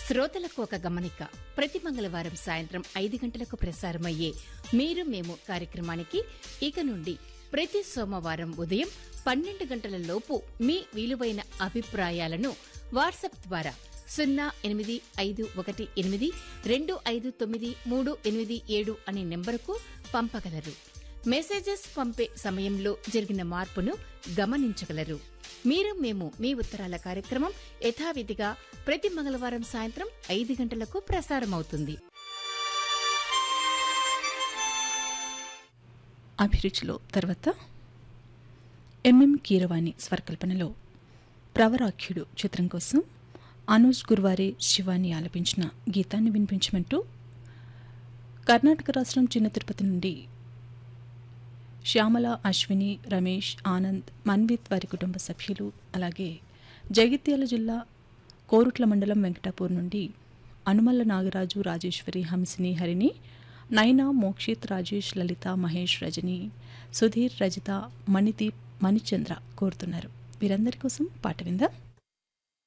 శ్రోతలకు ఒక గమనిక ప్రతి మంగళవారం సాయంత్రం ఐదు గంటలకు ప్రసారమయ్యే మీరు మేము కార్యక్రమానికి ఇక నుండి ప్రతి సోమవారం ఉదయం పన్నెండు గంటల లోపు మీ విలువైన అభిప్రాయాలను వాట్సాప్ ద్వారా సున్నా ఎనిమిది ఐదు ఒకటి ఎనిమిది రెండు ఐదు తొమ్మిది మూడు ఎనిమిది ఏడు అనే నెంబరుకు పంపగలరు మెసేజెస్ పంపే సమయంలో జరిగిన మార్పును గమనించగలరు మీరు మేము మీ ఉత్తరాల కార్యక్రమం యథావిధిగా ప్రతి మంగళవారం సాయంత్రం ఐదు గంటలకు ప్రసారమవుతుంది అభిరుచిలో తర్వాత ఎంఎం కీరవాణి స్వరకల్పనలో ప్రవరాఖ్యుడు చిత్రం కోసం అనూజ్ గురువారే శివాని ఆలపించిన గీతాన్ని వినిపించమంటూ కర్ణాటక రాష్ట్రం చిన్న తిరుపతి నుండి శ్యామల అశ్విని రమేష్ ఆనంద్ మన్విత్ వారి కుటుంబ సభ్యులు అలాగే జగిత్యాల జిల్లా కోరుట్ల మండలం వెంకటాపూర్ నుండి అనుమల్ల నాగరాజు రాజేశ్వరి హంసిని హరిని నైనా మోక్షిత్ రాజేష్ లలిత మహేష్ రజని సుధీర్ రజిత మణిదీప్ మణిచంద్ర కోరుతున్నారు వీరందరి కోసం పాట విందాం